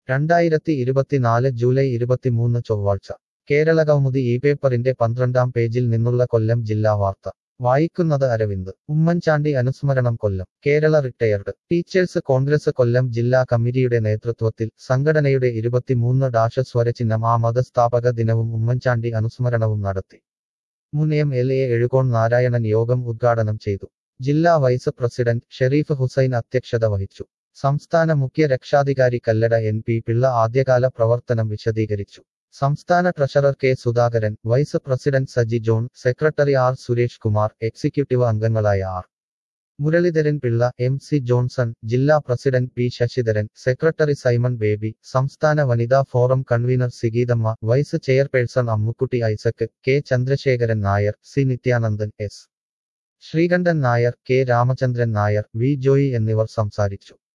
രണ്ടായിരത്തി ഇരുപത്തിനാല് ജൂലൈ ഇരുപത്തിമൂന്ന് ചൊവ്വാഴ്ച കേരള കൗമുദി ഈ പേപ്പറിന്റെ പന്ത്രണ്ടാം പേജിൽ നിന്നുള്ള കൊല്ലം ജില്ലാ വാർത്ത വായിക്കുന്നത് അരവിന്ദ് ഉമ്മൻചാണ്ടി അനുസ്മരണം Kollam Kerala retired teachers Congress Kollam ജില്ലാ കമ്മിറ്റിയുടെ നേതൃത്വത്തിൽ സംഘടനയുടെ ഇരുപത്തിമൂന്ന് ഡാഷ സ്വരചിഹ്നം ആ മതസ്ഥാപക ദിനവും ഉമ്മൻചാണ്ടി അനുസ്മരണവും നടത്തി മുൻ M L A Ezhukone Narayanan യോഗം ഉദ്ഘാടനം ചെയ്തു ജില്ലാ വൈസ് പ്രസിഡന്റ് ഷെരീഫ് ഹുസൈൻ അധ്യക്ഷത വഹിച്ചു സംസ്ഥാന മുഖ്യ രക്ഷാധികാരി കല്ലട എൻ പി പിള്ള ആദ്യകാല പ്രവർത്തനം വിശദീകരിച്ചു സംസ്ഥാന treasurer K Sudhakaran vice president Saji John secretary R Suresh Kumar executive അംഗങ്ങളായ R Muraleedharan Pillai M C Johnson ജില്ലാ president P Sasidharan secretary Simon Baby സംസ്ഥാന വനിതാ forum convener Sigeethamma vice chairperson Ammukutty Isaac K Chandrasekharan Nair C Nithyanandan S Sreekantan Nair K Ramachandran Nair V Joy എന്നിവർ സംസാരിച്ചു